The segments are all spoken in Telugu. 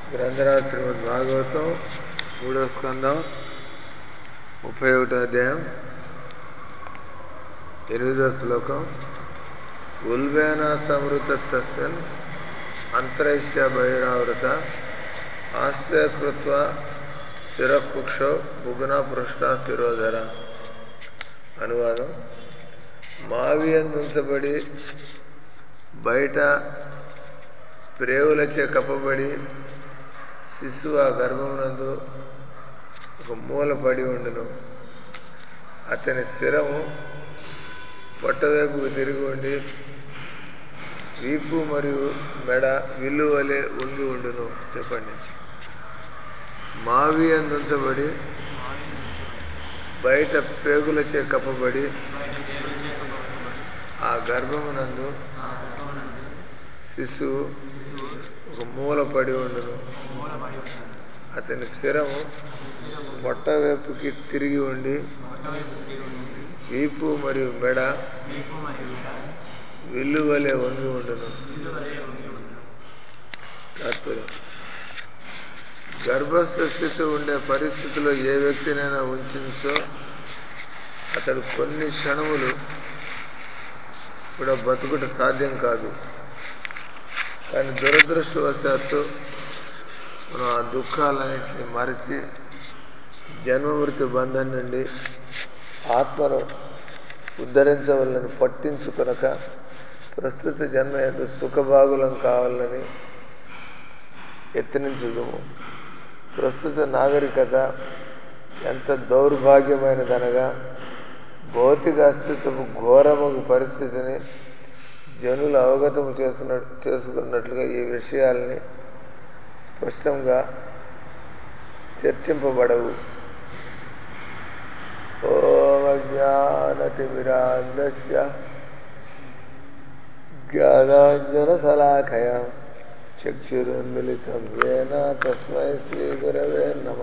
గ్రంథరాజు శ్రీమద్ భాగవతం మూడో స్కందం ముప్పై ఒకటో అధ్యాయం ఎనిమిదో శ్లోకం ఉల్వేన సమృత తస్మిన్ అంతరైశ్య బహిరావృత ఆస్తే కృత్వ శిరకుక్షో బుగున పృష్ఠ శిరోధర అనువాదం మావి అందించబడి బయట ప్రేవులచే కప్పబడి శిశువు ఆ గర్భమునందు ఒక మూల పడి ఉండును అతని శిరము పొట్టవైపుకు తిరిగి ఉండి వీపు మరియు మెడ విల్లు వలె ఉంగి ఉండును చెప్పండి మావి అందించబడి బయట పేగులచే కప్పబడి బయట దేవులచే కప్పబడి ఆ గర్భమునందు ఆ గర్భమునందు శిశువు శిశువు ఒక మూల పడి ఉండును మూలపడి ఉంటాడు అతని శిరము అతని శిరము పొట్ట వైపుకి తిరిగి ఉండి పొట్టవైపు తిరిగి ఉంటుంది వీపు మరియు మెడ వీపు మరియు మెడ విల్లు వలె వంగి ఉండును ఇల్లు వలె ఉండి ఉంటుంది తాత్పర్యం గర్భస్థ శిశువు ఉండే పరిస్థితిలో ఏ వ్యక్తినైనా ఉంచో అతడు కొన్ని క్షణములు కూడా బతుకుట సాధ్యం కాదు కానీ దురదృష్టవశాత్తు మనం ఆ దుఃఖాలన్నింటినీ మరచి జన్మమృతి బంధం నుండి ఆత్మను ఉద్ధరించవలని పట్టించుకొనక ప్రస్తుత జన్మ ఎంత సుఖభాగులం కావాలని యత్నించుదుము ప్రస్తుత నాగరికత ఎంత దౌర్భాగ్యమైనదనగా భౌతిక అస్తిత్వపు ఘోరమగు పరిస్థితిని జనులు అవగతం చేస్తున్న చేసుకున్నట్లుగా ఈ విషయాల్ని స్పష్టంగా చర్చింపబడవు ఓం అజ్ఞానతిమిరాంధస్య జ్ఞానాంజనశలాఖయ చక్షురున్మిళితం ఏన తస్మై శ్రీగురవే నమ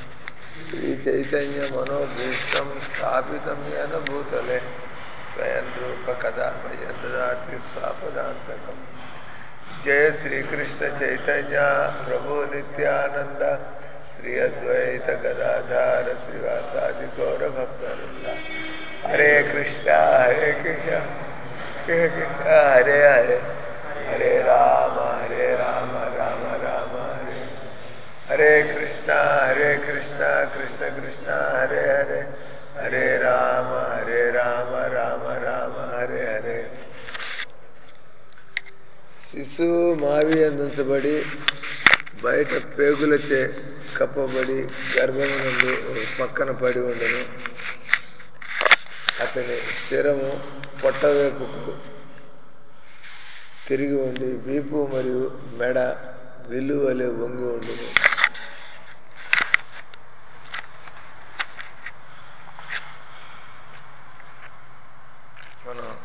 శ్రీచైతన్యమనోభీష్టం స్థాపితం ఏన భూతలే స్వయం రూప కదా మయ్యం దదాతి స్వాపదాంతకం జయ శ్రీకృష్ణ చైతన్య ప్రభు నిత్యానంద శ్రీ అద్వైత గదాధార శ్రీవాసాది గౌర భక్తవృంద హరే కృష్ణ హరే కృష్ణ హరే కృష్ణ హరే హరే హరే రామ హరే రామ రామ రామ హరే హరే కృష్ణ హరే కృష్ణ కృష్ణ కృష్ణ హరే హరే హరే రామ హరే రామ రామ రామ హరే హరే శిశువు మావి అందించబడి బయట పేగులచే కప్పబడి గర్భమునందు ఒక పక్కన పడి ఉండను అతని శిరము పొట్టవైపుకు తిరిగి ఉండి వీపు మరియు మెడ విలువలే వంగి ఉండును మనం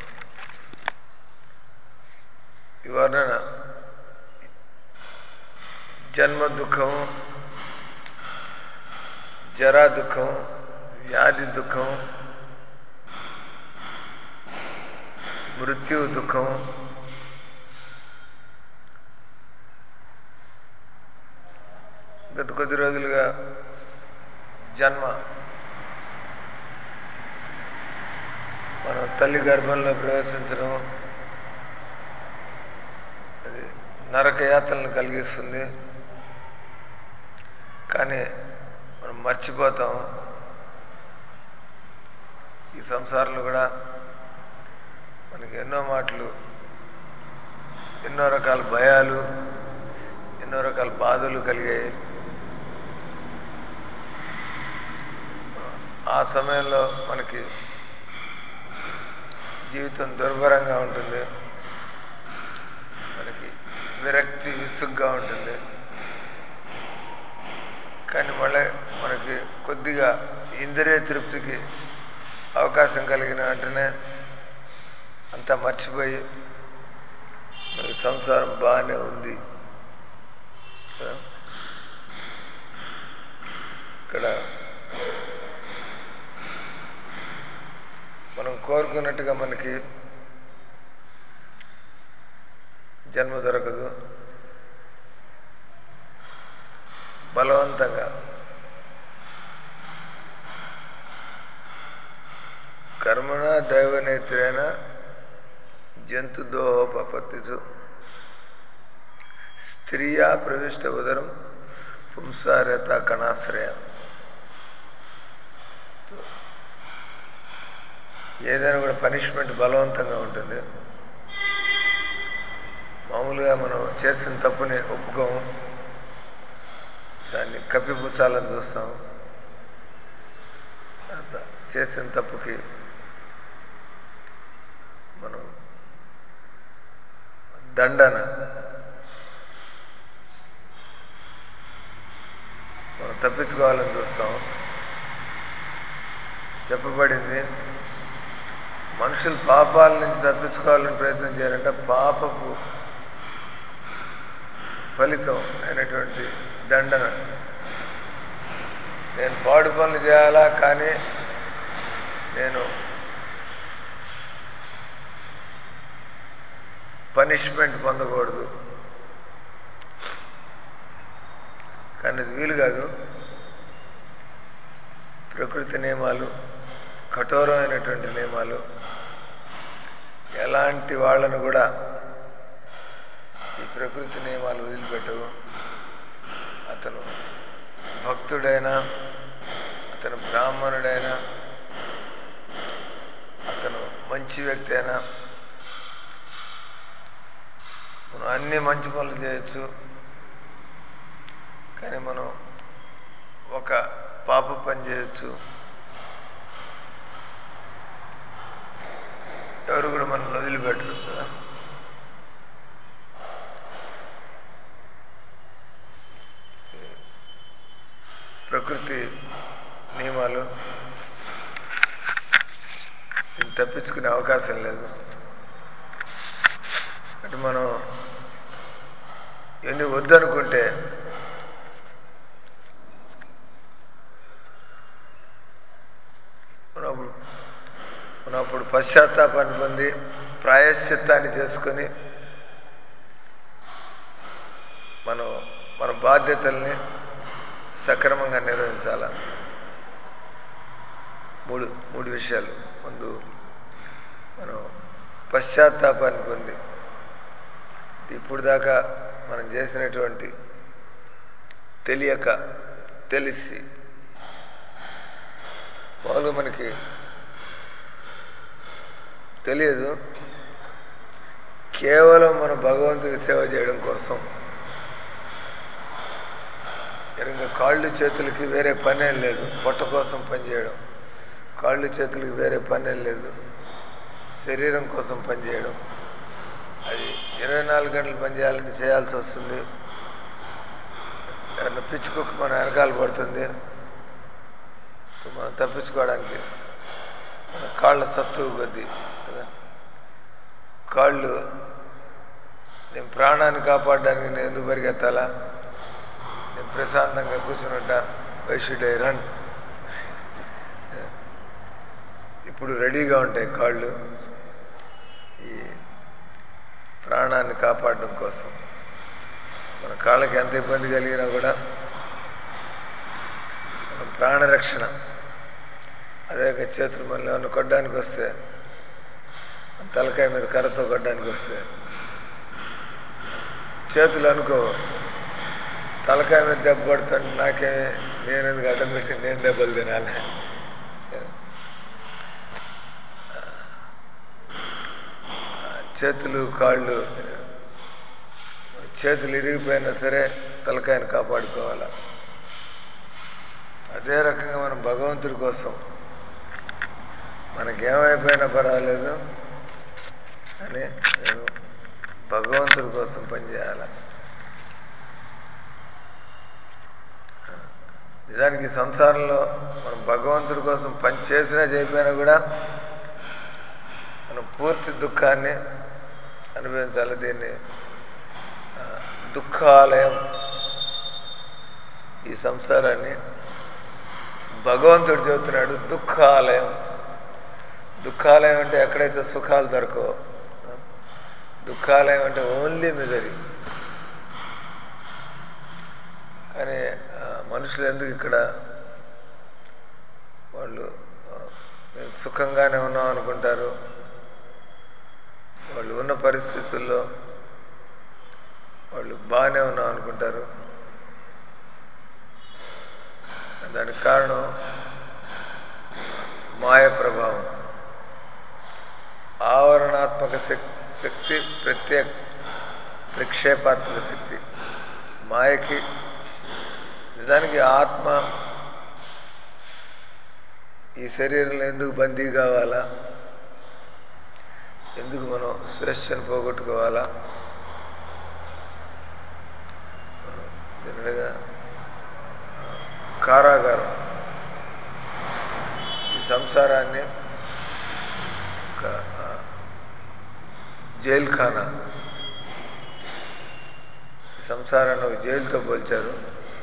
ఈ వర్ణన జన్మ దుఃఖం జరా దుఃఖం వ్యాధి దుఃఖం మృత్యు దుఃఖం గత కొద్ది రోజులుగా జన్మ మనం తల్లి గర్భంలో ప్రవేశించడం అది నరకయాతనలు కలిగిస్తుంది కానీ మనం మర్చిపోతాం ఈ సంసారంలో కూడా మనకి ఎన్నో మాటలు ఎన్నో రకాల భయాలు ఎన్నో రకాల బాధలు కలిగాయి ఆ సమయంలో మనకి జీవితం దుర్భరంగా ఉంటుంది మనకి విరక్తి విసుగ్గా ఉంటుంది కానీ మళ్ళీ మనకి కొద్దిగా ఇంద్రియ తృప్తికి అవకాశం కలిగిన వెంటనే అంతా మర్చిపోయి మనకి సంసారం బాగానే ఉంది కదా? ఇక్కడ మనం కోరుకున్నట్టుగా మనకి జన్మ దొరకదు బలవంతంగా కర్మణ దైవనేత్రేణ జంతు దోహోపత్తిచు స్త్రీయా ప్రవిష్ట ఉదరం పుంసారత కణాశ్రయ ఏదైనా కూడా పనిష్మెంట్ బలవంతంగా ఉంటుంది మామూలుగా మనం చేసిన తప్పుని ఒప్పుకోము దాన్ని కప్పిపుచ్చాలని చూస్తాం అంత చేసిన తప్పుకి మనం దండన మనం తప్పించుకోవాలని చూస్తాం చెప్పబడింది మనుషులు పాపాల నుంచి తప్పించుకోవాలని ప్రయత్నం చేయాలంటే పాపపు ఫలితం అయినటువంటి దండన నేను పాడు పనులు చేయాలా కానీ నేను పనిష్మెంట్ పొందకూడదు కానీ అది వీలు కాదు ప్రకృతి నియమాలు కఠోరమైనటువంటి నియమాలు ఎలాంటి వాళ్ళను కూడా ఈ ప్రకృతి నియమాలు వదిలిపెట్టవు అతను భక్తుడైనా అతను బ్రాహ్మణుడైనా అతను మంచి వ్యక్తి అయినా మనం అన్ని మంచి పనులు చేయొచ్చు కానీ మనం ఒక పాప పని చేయొచ్చు ఎవరు కూడా మనం వదిలిపెట్టరు కదా ప్రకృతి నియమాలు దీన్ని తప్పించుకునే అవకాశం లేదు అంటే మనం ఎన్ని వద్దనుకుంటే మనప్పుడు మనప్పుడు పశ్చాత్తాపాన్ని పొంది ప్రాయశ్చిత్తాన్ని చేసుకొని మనం మన బాధ్యతల్ని సక్రమంగా నిర్వహించాల మూడు మూడు విషయాలు ముందు మనం పశ్చాత్తాపాన్ని పొంది ఇప్పుడు దాకా మనం చేసినటువంటి తెలియక తెలిసి వాళ్ళు మనకి తెలియదు కేవలం మన భగవంతుడి సేవ చేయడం కోసం ఇంకా కాళ్ళు చేతులకి వేరే పనేం లేదు పొట్ట కోసం పనిచేయడం కాళ్ళు చేతులకి వేరే పనేం లేదు శరీరం కోసం పనిచేయడం అది ఇరవై నాలుగు గంటలు పనిచేయాలని చేయాల్సి వస్తుంది ఏమన్నా పిచ్చి కుక్క మన వెనకాల పడుతుంది మనం తప్పించుకోవడానికి మన కాళ్ళ సత్తువు కొద్ది కదా కాళ్ళు నేను ప్రాణాన్ని కాపాడడానికి నేను ఎందుకు పరిగెత్తాలా నేను ప్రశాంతంగా కూర్చున్నట్ట వైషుడ్ రన్ ఇప్పుడు రెడీగా ఉంటాయి కాళ్ళు ఈ ప్రాణాన్ని కాపాడడం కోసం మన కాళ్ళకి ఎంత ఇబ్బంది కలిగినా కూడా మన ప్రాణరక్షణ అదే చేతులు మనల్ని ఏమన్నా కొట్టడానికి వస్తే తలకాయ మీద కర్రతో కొట్టడానికి వస్తే చేతులు అనుకో తలకాయ మీద దెబ్బ పడుతుంటే నాకేమే నేను ఎందుకు అడ్డం పెట్టి నేను దెబ్బలు తినాలి చేతులు కాళ్ళు చేతులు ఇరిగిపోయినా సరే తలకాయను కాపాడుకోవాలి అదే రకంగా మనం భగవంతుడి కోసం మనకేమైపోయినా పర్వాలేదు అని నేను భగవంతుడి కోసం పనిచేయాలి నిజానికి ఈ సంసారంలో మనం భగవంతుడి కోసం పని చేసినా చేయకపోయినా కూడా మనం పూర్తి దుఃఖాన్ని అనుభవించాలి దీన్ని దుఃఖాలయం ఈ సంసారాన్ని భగవంతుడు చెబుతున్నాడు దుఃఖాలయం దుఃఖాలయం అంటే ఎక్కడైతే సుఖాలు దొరకవో దుఃఖాలయం అంటే ఓన్లీ మిజరీ కానీ మనుషులు ఎందుకు ఇక్కడ వాళ్ళు ఆ, మేము సుఖంగానే ఉన్నాం అనుకుంటారు వాళ్ళు ఉన్న పరిస్థితుల్లో వాళ్ళు బాగానే ఉన్నాం అనుకుంటారు దానికి కారణం మాయ ప్రభావం ఆవరణాత్మక శక్- శక్తి ప్రత్యేక ప్రక్షేపాత్మక శక్తి మాయకి నిజానికి ఆత్మ ఈ శరీరంలో ఎందుకు బందీ కావాలా ఎందుకు మనం స్వేచ్ఛను పోగొట్టుకోవాలా జనరల్గా కారాగారం ఈ సంసారాన్ని ఒక ఆ, జైలు ఖానా ఈ సంసారాన్ని ఒక జైలుతో పోల్చారు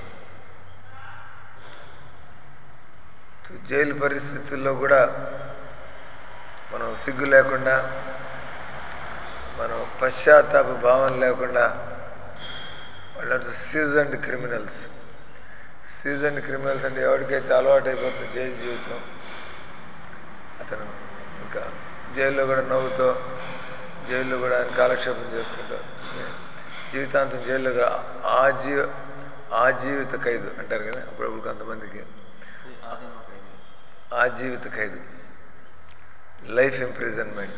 జైలు పరిస్థితుల్లో కూడా మనం సిగ్గు లేకుండా మనం పశ్చాత్తాప భావం లేకుండా వాళ్ళంటే సీజన్డ్ క్రిమినల్స్ సీజన్డ్ క్రిమినల్స్ అంటే ఎవరికైతే అలవాటు అయిపోతుంది జైలు జీవితం అతను ఇంకా జైల్లో కూడా నవ్వుతో జైల్లో కూడా ఆయన కాలక్షేపం చేసుకుంటారు జీవితాంతం జైల్లో కూడా ఆజీవ ఆజీవిత ఖైదు అంటారు కదా అప్పుడప్పుడు కొంతమందికి ఆదిమ ఖైదీ ఆజీవిత ఖైదు లైఫ్ ఇంప్రిజన్మెంట్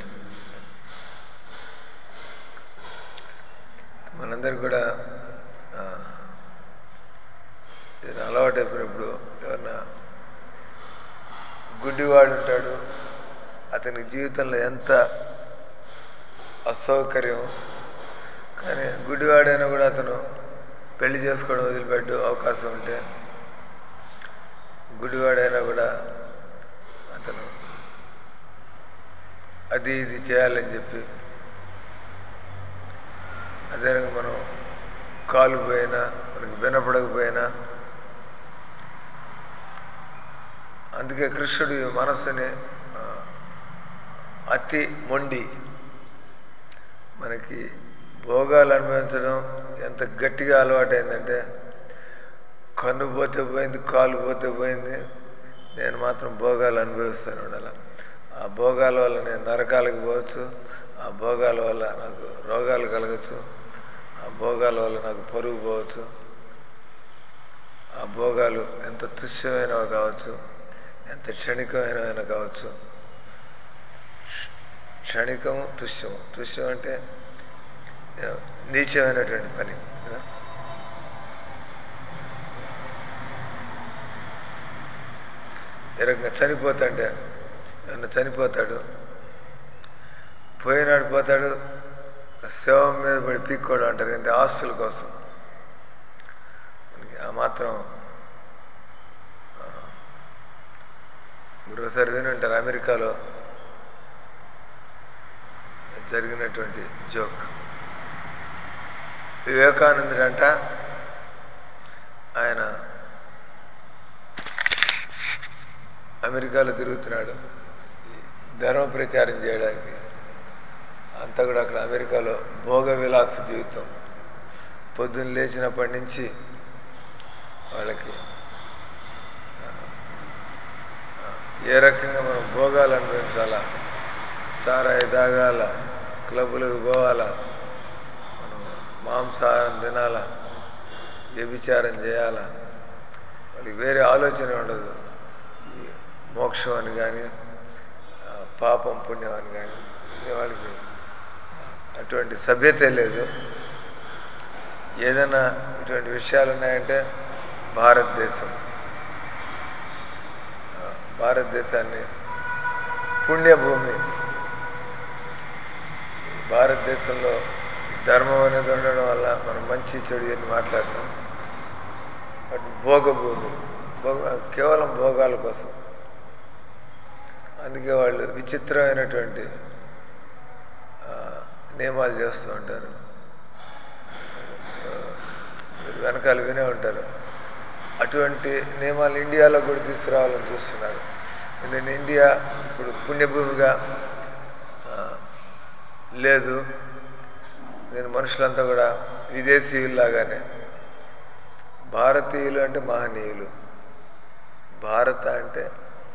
మనందరికి కూడా ఆ, ఇది అలవాటు అయిపోయినప్పుడు ఎవరన్నా గుడ్డివాడు ఉంటాడు అతని జీవితంలో ఎంత అసౌకర్యం కానీ గుడ్డివాడైనా కూడా అతను పెళ్లి చేసుకోవడం వదిలిపెట్టు అవకాశం ఉంటే గుడివాడైనా కూడా అతను అది ఇది చేయాలని చెప్పి అదే రకంగా మనం కాలు పోయినా మనకి వినపడకపోయినా అందుకే కృష్ణుడి మనస్సుని ఆ, అతి మొండి మనకి భోగాలు అనుభవించడం ఎంత గట్టిగా అలవాటైందంటే కన్ను పోతే పోయింది కాలు పోతే పోయింది నేను మాత్రం భోగాలు అనుభవిస్తాను ఉండాలి ఆ భోగాల వల్ల నేను నరకాలకు పోవచ్చు ఆ భోగాల వల్ల నాకు రోగాలు కలగచ్చు ఆ భోగాల వల్ల నాకు పరుగు పోవచ్చు ఆ భోగాలు ఎంత తుష్యమైనవి కావచ్చు ఎంత క్షణికమైనవైనా కావచ్చు క్షణికము తుష్యము తుష్యం అంటే you know, నీచమైనటువంటి పని కదా ఏ రకంగా చనిపోతాంటే ఏమన్నా చనిపోతాడు పోయినాడు పోతాడు శవం మీద పడి పీక్కోవడం అంటారు అంటే ఆస్తుల కోసం మనకి ఆ మాత్రం ఆ, మీరు ఒకసారి విని ఉంటారు అమెరికాలో జరిగినటువంటి జోక్ వివేకానందుడంట ఆయన అమెరికాలో తిరుగుతున్నాడు ఈ ధర్మ ప్రచారం చేయడానికి అంతా కూడా అక్కడ అమెరికాలో భోగ విలాస జీవితం పొద్దున్న లేచినప్పటి నుంచి వాళ్ళకి ఆ, ఆ, ఏ రకంగా మనం భోగాలు అనుభవించాలా సారాయి తాగాల క్లబ్బులకు పోవాలా మనం మాంసాహారం తినాలా వ్యభిచారం చేయాలా వాళ్ళకి వేరే ఆలోచన ఉండదు ఈ మోక్షం అని కానీ ఆ, పాపం పుణ్యం అని కానీ ఇక వాళ్ళకి అటువంటి సభ్యత లేదు ఏదైనా ఇటువంటి విషయాలు ఉన్నాయంటే భారతదేశం ఆ, భారతదేశాన్ని పుణ్యభూమి భారతదేశంలో ధర్మం అనేది ఉండడం వల్ల మనం మంచి చెడు అని మాట్లాడతాం బట్ భోగభూమి భోగ కేవలం భోగాల కోసం అందుకే వాళ్ళు విచిత్రమైనటువంటి ఆ, నియమాలు చేస్తూ ఉంటారు ఆ, మీరు వెనకాల వినే ఉంటారు అటువంటి నియమాలు ఇండియాలో కూడా తీసుకురావాలని చూస్తున్నారు ఎందుకంటే ఇండియా ఇప్పుడు పుణ్యభూమిగా ఆ, లేదు నేను మనుషులంతా కూడా విదేశీయుల్లాగానే భారతీయులు అంటే మహనీయులు భారత అంటే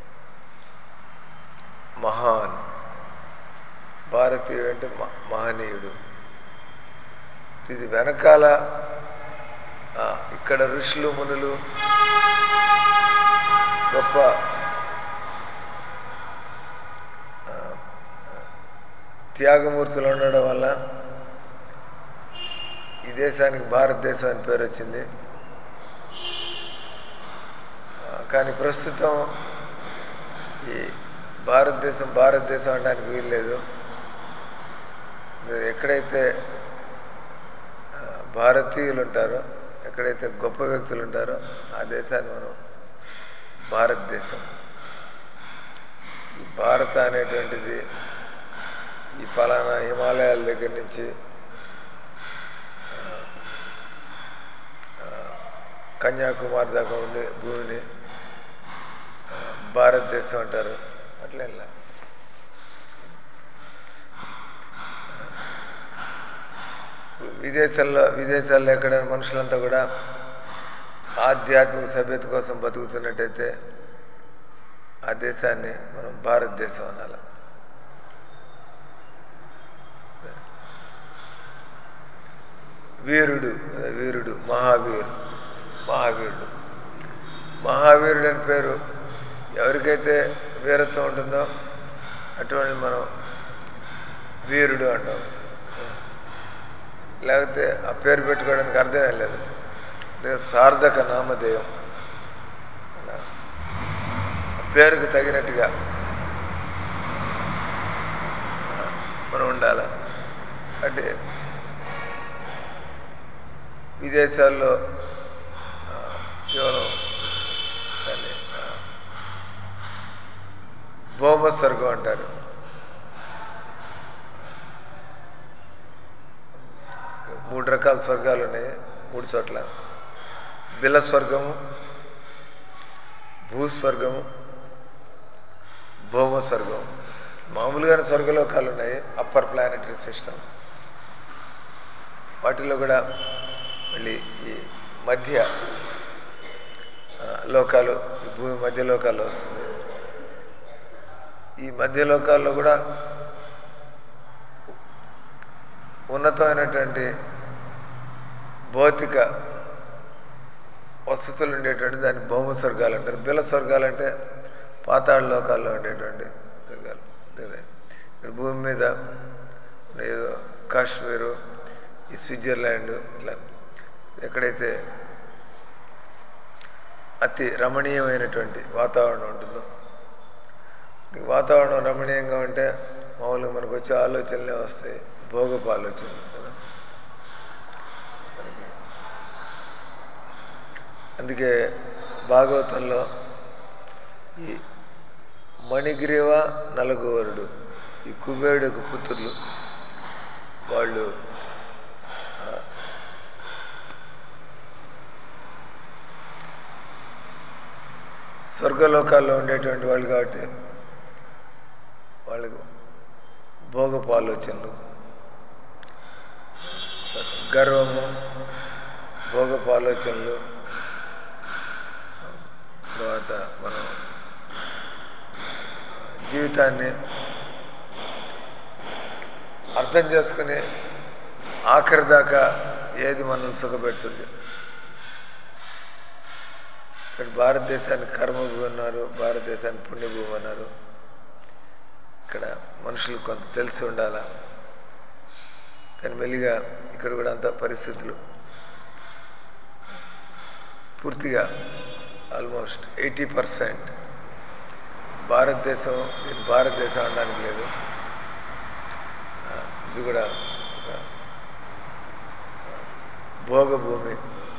మహాన్ భారతీయుడు అంటే మ- మహనీయుడు ఇది వెనకాల ఆ, ఇక్కడ ఋషులు మునులు గొప్ప ఆ, ఆ, త్యాగమూర్తులు ఉండడం వల్ల ఈ దేశానికి భారతదేశం అని పేరు వచ్చింది ఆ, కానీ ప్రస్తుతం ఈ భారతదేశం భారతదేశం అనడానికి వీల్లేదు ఎక్కడైతే ఆ, భారతీయులు ఉంటారో ఎక్కడైతే గొప్ప వ్యక్తులు ఉంటారో ఆ దేశాన్ని మనం భారతదేశం ఈ భారత అనేటువంటిది ఈ ఫలానా హిమాలయాల దగ్గర నుంచి ఆ, ఆ, కన్యాకుమారి దాకా ఉండే భూమిని ఆ, భారతదేశం అంటారు అట్లా ఇలా విదేశాల్లో విదేశాల్లో ఎక్కడైనా మనుషులంతా కూడా ఆధ్యాత్మిక సభ్యత కోసం బతుకుతున్నట్టయితే ఆ దేశాన్ని మనం భారతదేశం అనాలి వీరుడు అదే వీరుడు మహావీరు మహావీరుడు మహావీరుడు అని పేరు ఎవరికైతే వీరత్వం ఉంటుందో అటువంటి మనం వీరుడు అంటాం లేకపోతే ఆ పేరు పెట్టుకోవడానికి అర్థమే లేదు లేదు సార్థక నామధేయం అలా ఆ పేరుకు తగినట్టుగా మనం ఉండాలి అంటే విదేశాల్లో ఆ, కేవలం దాన్ని ఆ, భౌమ స్వర్గం అంటారు మూడు రకాల స్వర్గాలు ఉన్నాయి మూడు చోట్ల బిల స్వర్గము భూస్వర్గము భౌమ స్వర్గం మామూలుగానే స్వర్గలోకాలు ఉన్నాయి అప్పర్ ప్లానటరీ సిస్టమ్ వాటిలో కూడా మళ్ళీ ఈ మధ్య ఆ, లోకాలు ఈ భూమి మధ్య లోకాల్లో వస్తుంది ఈ మధ్య లోకాల్లో కూడా ఉన్నతమైనటువంటి భౌతిక వసతులు ఉండేటువంటి దాన్ని భౌమ స్వర్గాలు అంటారు బిల స్వర్గాలు అంటే పాతాళ లోకాల్లో ఉండేటువంటి స్వర్గాలు అంతే. ఇక్కడ భూమి మీద ఏదో కాశ్మీరు ఈ స్విట్జర్లాండ్ ఇట్లా ఎక్కడైతే అతి రమణీయమైనటువంటి వాతావరణం ఉంటుందో ఈ వాతావరణం రమణీయంగా ఉంటే మామూలుగా మనకు వచ్చే ఆలోచనలే వస్తాయి భోగపు ఆలోచనలు కదా మనకి అందుకే భాగవతంలో ఈ మణిగ్రీవ నలగోవరుడు ఈ కుబేరుడు యొక్క పుత్రులు వాళ్ళు ఆ, స్వర్గలోకాల్లో ఉండేటువంటి వాళ్ళు కాబట్టి వాళ్ళకు భోగపు ఆలోచనలు గర్వము భోగపు ఆలోచనలు తర్వాత మనం జీవితాన్ని అర్థం చేసుకుని ఆఖరి దాకా ఏది మనం సుఖపెడుతుంది ఇక్కడ భారతదేశాన్ని కర్మభూమి అన్నారు భారతదేశాన్ని పుణ్యభూమి అన్నారు ఇక్కడ మనుషులు కొంత తెలిసి ఉండాలా కానీ మెల్లిగా ఇక్కడ కూడా అంత పరిస్థితులు పూర్తిగా ఆల్మోస్ట్ ఎయిటీ పర్సెంట్ భారతదేశం దీన్ని భారతదేశం అనడానికి లేదు ఆ, ఇది కూడా ఒక ఆ, భోగభూమి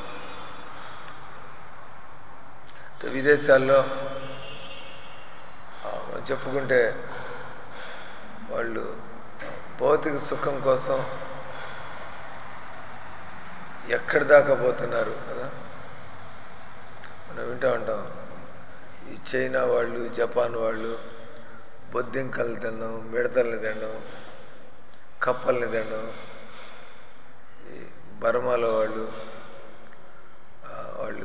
విదేశాల్లో ఆ, మనం చెప్పుకుంటే వాళ్ళు భౌతిక సుఖం కోసం ఎక్కడి దాకా పోతున్నారు కదా మనం వింటూ ఉంటాం ఈ చైనా వాళ్ళు జపాన్ వాళ్ళు బొద్దింకలు తినడం మిడతల్ని తినడం కప్పల్ని తినడం ఈ బర్మాలో వాళ్ళు ఆ, వాళ్ళు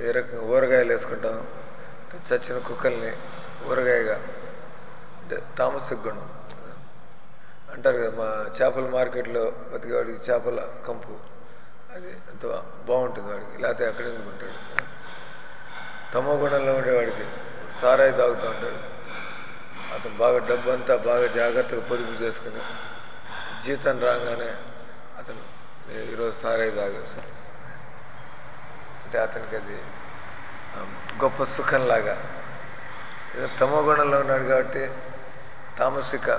ఏ రకంగా ఊరగాయలు వేసుకుంటాం అంటే చచ్చిన కుక్కల్ని ఊరగాయగా అంటే తామసిక గుణం అంటారు కదా మా చేపల మార్కెట్లో బతికేవాడికి చేపల కంపు అది ఎంత బాగుంటుంది వాడికి లేకపోతే అక్కడ ఎందుకుంటాడు తమో గుణంలో ఉండేవాడికి సారాయి తాగుతూ ఉంటాడు అతను బాగా డబ్బు అంతా బాగా జాగ్రత్తగా పొదుపు చేసుకుని జీతం రాగానే అతను "నేను ఈరోజు సారాయి తాగేస్తాను అంటే అతనికి అది ఆ, గొప్ప సుఖంలాగా ఏదో తమో గుణంలో ఉన్నాడు కాబట్టి తామసిక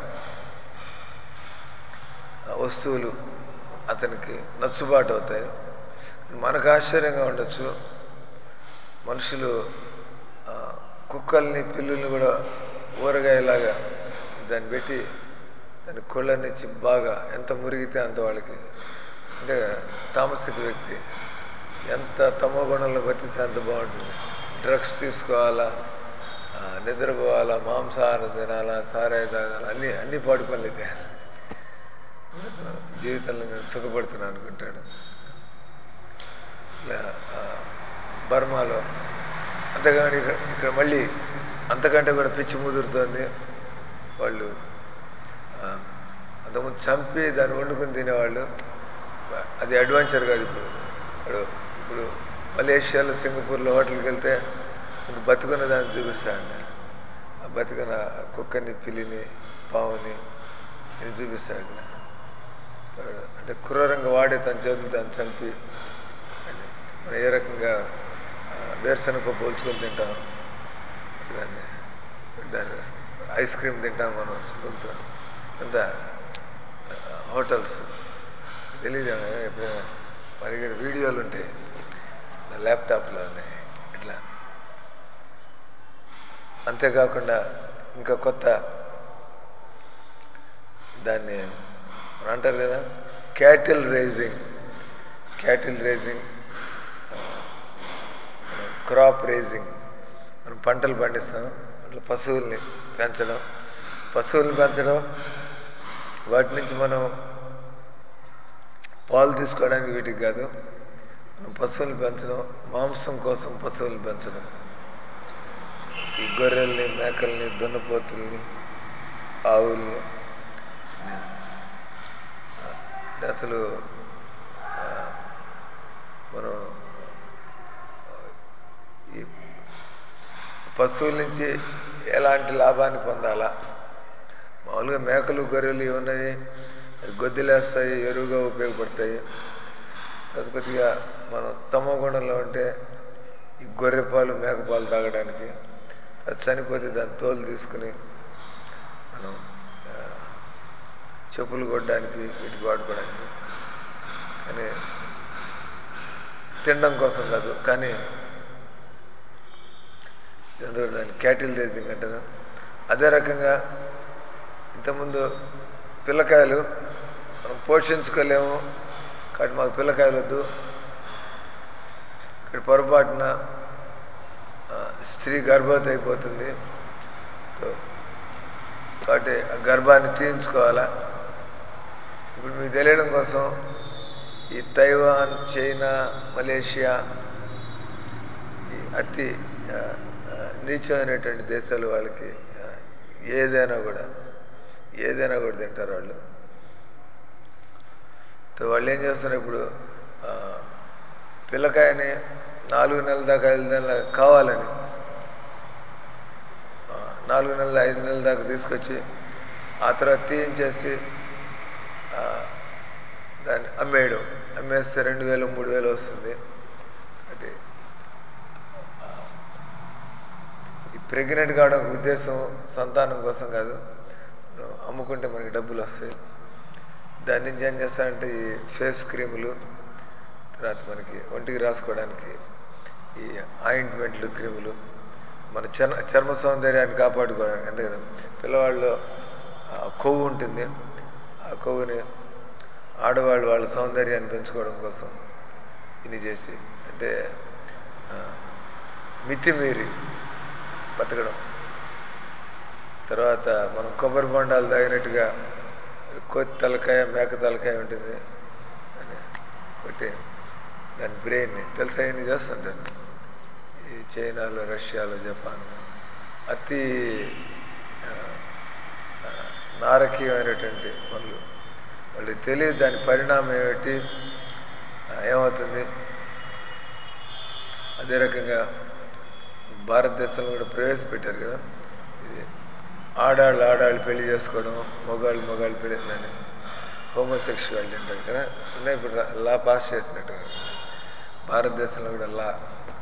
ఆ వస్తువులు అతనికి నచ్చుబాటు అవుతాయి మనకు ఆశ్చర్యంగా ఉండొచ్చు మనుషులు ఆ, కుక్కల్ని పిల్లుల్ని కూడా ఊరగాయలాగా దాన్ని పెట్టి దాని కొళ్ళనిచ్చి బాగా ఎంత మురిగితే అంత వాళ్ళకి అంటే తామసిక వ్యక్తి ఎంత తమో గుణంలో బతికితే అంత బాగుంటుంది డ్రగ్స్ తీసుకోవాలా ఆ, నిద్రపోవాలా మాంసాహారం తినాలా సారాయి తాగాల అన్నీ అన్ని పాడు పనులు చేయాలి జీవితంలో నేను సుఖపడుతున్నాను అనుకుంటాడు ఇలా ఆ, బర్మాలో అంతేగాని ఇక్కడ ఇక్కడ మళ్ళీ అంతకంటే కూడా పిచ్చి ముదురుతోంది వాళ్ళు ఆ, అంతకుముందు చంపి దాన్ని వండుకొని తినేవాళ్ళు అది అడ్వెంచర్ కాదు ఇప్పుడు ఇప్పుడు ఇప్పుడు మలేషియాలో సింగపూర్లో హోటల్కి వెళ్తే ఇంక బతుకున్న దాన్ని చూపిస్తాడు ఆ బతుకున్న కుక్కని పిల్లిని పావుని ఇది చూపిస్తాడు ఇక్కడ అంటే క్రూరంగా వాడే తన చేతులు దాన్ని చంపి అని మనం ఏ రకంగా ఆ, వేరుశనగ పోల్చుకొని తింటాం దాన్ని దాన్ని ఐస్ క్రీమ్ తింటాం మనం స్పూన్తో అంతా ఆ, హోటల్స్ తెలీదు ఇప్పుడు మా దగ్గర వీడియోలు ఉంటాయి నా ల్యాప్టాప్లో ఉన్నాయి ఇట్లా అంతేకాకుండా ఇంకా కొత్త దాన్ని మనం అంటారు కదా cattle raising cattle raising crop raising మనం పంటలు పండిస్తాం అట్లా పశువుల్ని పెంచడం పశువుల్ని పెంచడం వాటి నుంచి మనం పాలు తీసుకోవడానికి వీటికి కాదు మనం పశువులు పెంచడం మాంసం కోసం పశువులు పెంచడం ఈ గొర్రెల్ని మేకల్ని దున్నపోతుల్ని ఆవుల్ని అంటే అసలు ఆ, మనం ఈ పశువుల నుంచి ఎలాంటి లాభాన్ని పొందాలా మామూలుగా మేకలు గొర్రెలు ఏమున్నాయి గొద్దులేస్తాయి ఎరువుగా ఉపయోగపడతాయి అది కొద్దిగా మనం తమో గుణంలో ఉంటే ఈ గొర్రె పాలు మేకపాలు తాగడానికి అది చనిపోతే దాని తోలు తీసుకుని మనం ఆ, చెప్పులు కొట్టడానికి వీటికి వాడుకోవడానికి కానీ తినడం కోసం కాదు కానీ ఎందుకంటే దాన్ని క్యాటిల్ రేజింగ్ అంటారు అదే రకంగా ఇంతకుముందు పిల్లకాయలు మనం పోషించుకోలేము కాబట్టి మాకు పిల్లకాయలు వద్దు ఇక్కడ పొరపాటున ఆ, స్త్రీ గర్భవతి అయిపోతుంది సో, కాబట్టి ఆ గర్భాన్ని తీయించుకోవాలా ఇప్పుడు మీకు తెలియడం కోసం ఈ తైవాన్ చైనా మలేషియా ఈ అతి ఆ, ఆ, నీచమైనటువంటి దేశాలు వాళ్ళకి ఆ, ఏదైనా కూడా ఏదైనా కూడా తింటారు వాళ్ళు సో వాళ్ళు ఏం చేస్తున్నారు ఇప్పుడు ఆ, పిల్లకాయని నాలుగు నెలల దాకా ఐదు నెలల కావాలని ఆ, నాలుగు నెలల ఐదు నెలల దాకా తీసుకొచ్చి ఆ తర్వాత తీయించేసి ఆ, దాన్ని అమ్మేయడం అమ్మేస్తే రెండు వేలు మూడు వేలు వస్తుంది అంటే ఆ, ఈ ప్రెగ్నెంట్ కావడం ఒక ఉద్దేశం సంతానం కోసం కాదు అమ్ముకుంటే మనకి డబ్బులు వస్తాయి దాని నుంచి ఏం చేస్తారంటే ఈ ఫేస్ క్రీములు తర్వాత మనకి ఒంటికి రాసుకోవడానికి ఈ ఆయింట్మెంట్లు క్రీములు మన చర్మ చర్మ సౌందర్యాన్ని కాపాడుకోవడానికి అంతే కదా పిల్లవాళ్ళు ఆ, కొవ్వు ఉంటుంది ఆ కొవ్వుని ఆడవాళ్ళు వాళ్ళ సౌందర్యాన్ని పెంచుకోవడం కోసం ఇది చేసి అంటే ఆ, మితిమీరి బతకడం తర్వాత మనం కొబ్బరి బొండాలు తాగినట్టుగా కోతి తలకాయ మేక తలకాయ ఉంటుంది అని కొట్టి దాని బ్రెయిన్ని తెలుసా ఇన్ని చేస్తుంటాను ఈ చైనాలో రష్యాలో జపాన్ అతి ఆ, ఆ, నారకీయమైనటువంటి పనులు వాళ్ళకి తెలియదు దాని పరిణామం ఏమిటి ఆ, ఏమవుతుంది అదే రకంగా భారతదేశంలో కూడా ప్రవేశపెట్టారు కదా ఇది ఆడాళ్ళు ఆడాళ్ళు పెళ్లి చేసుకోవడం మగాళ్ళు మగాళ్ళు పెళ్లి అని హోమోసెక్షువాలిటీ అంటారు కదా ఉన్నాయి ఇప్పుడు లా పాస్ చేసినట్టు భారతదేశంలో కూడా లా